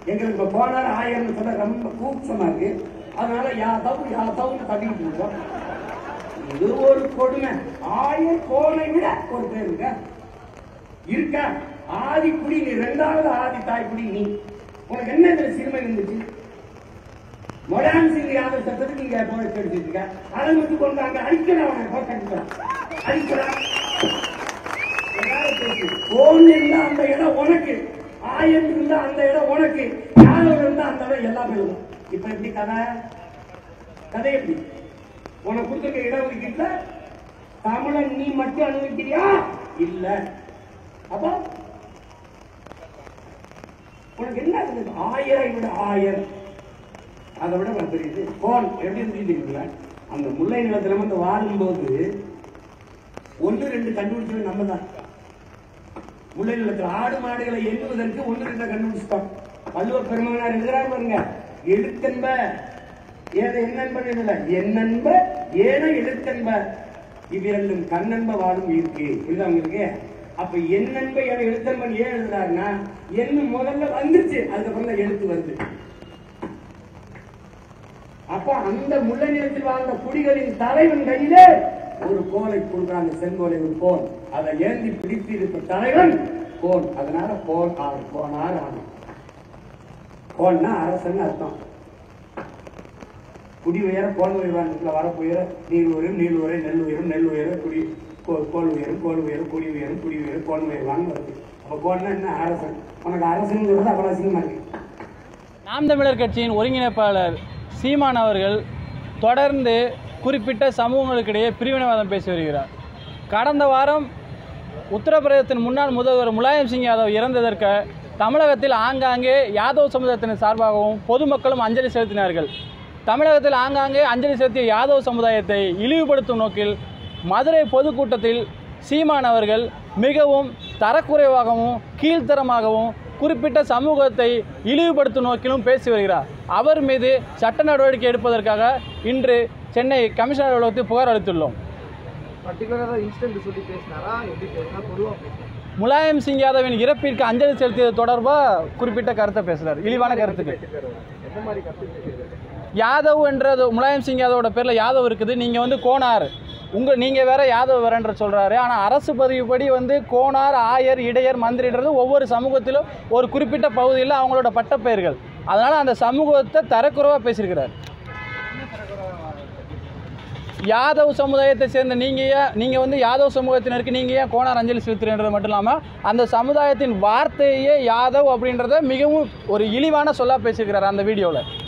எங்களுக்கு இப்ப போனார் ஆயிரம்னு சொல்ல ரொம்ப கூச்சமா இருக்கு அதனால யாதவ் யாதவ்னு தட்டிட்டு இருக்கோம் இது ஒரு கொடுமை ஆயர் கோனை விட ஒரு பேர் இருக்க இருக்க ஆதி குடி நீ ரெண்டாவது ஆதி தாய் குடி நீ உனக்கு என்ன இதுல சிறுமை இருந்துச்சு மொடான் சிங் யாதவ் சட்டத்துக்கு நீங்க போய் எடுத்துட்டு இருக்க அதை வந்து கொண்டு அங்க அடிக்கலாம் அவனை போய் கட்டுக்கலாம் அடிக்கலாம் கோன் இருந்தா அந்த இடம் உனக்கு ஆயன் இருந்தா அந்த இடம் உனக்கு யாதவ் இருந்தா அந்த இடம் எல்லா பேரும் இப்ப எப்படி கதை கதை எப்படி உனக்கு கொடுத்துருக்க இடம் ஒதுக்கீட்டுல தமிழன் நீ மட்டும் அனுபவிக்கிறியா இல்ல அப்போ உனக்கு என்ன இருந்தது ஆயிரம் விட ஆயிரம் அதை விட ஒரு பெரிய இது கோன் எப்படி இருந்துச்சுங்களா அந்த முல்லை நிலத்துல வந்து வாழும்போது ஒன்று ரெண்டு கண்டுபிடிச்சது நம்ம தான் முல்லை நிலத்தில் ஆடு மாடுகளை எண்ணுவதற்கு ஒன்று ரெண்டு கண்டுபிடிச்சிட்டோம் வள்ளுவர் பெருமகனார் எழுதுறாரு பாருங்க எழுத்தென்ப ஏதை என்னென்ப எழுதல என்னென்ப ஏன எழுத்தென்ப இவ்விரண்டும் கண்ணென்ப வாழும் இருக்கு புரியுதா உங்களுக்கு அப்ப என்னென்ப ஏன எழுத்தென்பன் ஏன் எழுதுறாருன்னா என்ன முதல்ல வந்துருச்சு அதுக்கப்புறம் தான் எழுத்து வருது அப்ப அந்த முல்லை நிலத்தில் வாழ்ந்த குடிகளின் தலைவன் கையிலே ஒரு கோலை கொடுக்குறாங்க செங்கோலை ஒரு கோல் அதை ஏந்தி பிடித்து இருக்க தலைவன் கோல் அதனால கோல் ஆறு கோனார் ஆகும் கோல்னா அரசன் அர்த்தம் குடி உயர கோல் உயர்வாண்டத்துல வரப்புயர நீர் உயரும் நீர் உயரும் நெல் உயரும் நெல் உயர குடி கோ- கோல் உயரும் கோல் உயரும் குடி உயரும் குடி உயரும் கோல் உயர்வான்னு வருது அப்ப கோல்னா என்ன அரசன் உனக்கு அரசன் சொல்றது அவ்வளவு அசிங்கமா இருக்கு நாம் தமிழர் கட்சியின் ஒருங்கிணைப்பாளர் சீமான் அவர்கள் தொடர்ந்து குறிப்பிட்ட சமூகங்களுக்கிடையே பிரிவினைவாதம் பேசி வருகிறார் கடந்த வாரம் உத்தரப்பிரதேசத்தின் முன்னாள் முதல்வர் முலாயம் சிங் யாதவ் இறந்ததற்கு தமிழகத்தில் ஆங்காங்கே யாதவ் சமுதாயத்தினர் சார்பாகவும் பொதுமக்களும் அஞ்சலி செலுத்தினார்கள் தமிழகத்தில் ஆங்காங்கே அஞ்சலி செலுத்திய யாதவ் சமுதாயத்தை இழிவுபடுத்தும் நோக்கில் மதுரை பொதுக்கூட்டத்தில் சீமான் அவர்கள் மிகவும் தரக்குறைவாகவும் கீழ்த்தரமாகவும் குறிப்பிட்ட சமூகத்தை இழிவுபடுத்தும் நோக்கிலும் பேசி வருகிறார் அவர் மீது சட்ட நடவடிக்கை எடுப்பதற்காக இன்று சென்னை கமிஷனர் அலுவலகத்தில் புகார் அளித்துள்ளோம் பர்டிகுலராக இன்ஸ்டன்ட் சொல்லி பேசினாரா எப்படி பேசினா பொதுவாக பேசினாரா முலாயம் சிங் யாதவின் இறப்பிற்கு அஞ்சலி செலுத்தியது தொடர்பாக குறிப்பிட்ட கருத்தை பேசுகிறார் இழிவான கருத்துக்கு பேசியிருக்காரு எந்த மாதிரி கருத்து பேசியிருக்காரு யாதவ் என்றது முலாயம் சிங் யாதவோட பேரில் யாதவ் இருக்குது நீங்கள் வந்து கோனார் உங்கள் நீங்கள் வேற யாதவ் வேறன்ற சொல்கிறாரு ஆனால் அரசு பதிவுப்படி வந்து கோனார் ஆயர் இடையர் மந்திரின்றது ஒவ்வொரு சமூகத்திலும் ஒரு குறிப்பிட்ட பகுதியில் அவங்களோட பட்டப்பெயர்கள் அதனால் அந்த சமூகத்தை தரக்குறைவாக பேசியிருக்கிறார் யாதவ் சமுதாயத்தை சேர்ந்த நீங்கள் ஏன் நீங்கள் வந்து யாதவ் சமூகத்தினருக்கு நீங்கள் ஏன் கோனார் அஞ்சலி செலுத்துறன்றது மட்டும் இல்லாமல் அந்த சமுதாயத்தின் வார்த்தையே யாதவ் அப்படின்றத மிகவும் ஒரு இழிவான சொல்லா பேசியிருக்கிறார் அந்த வீடியோவில்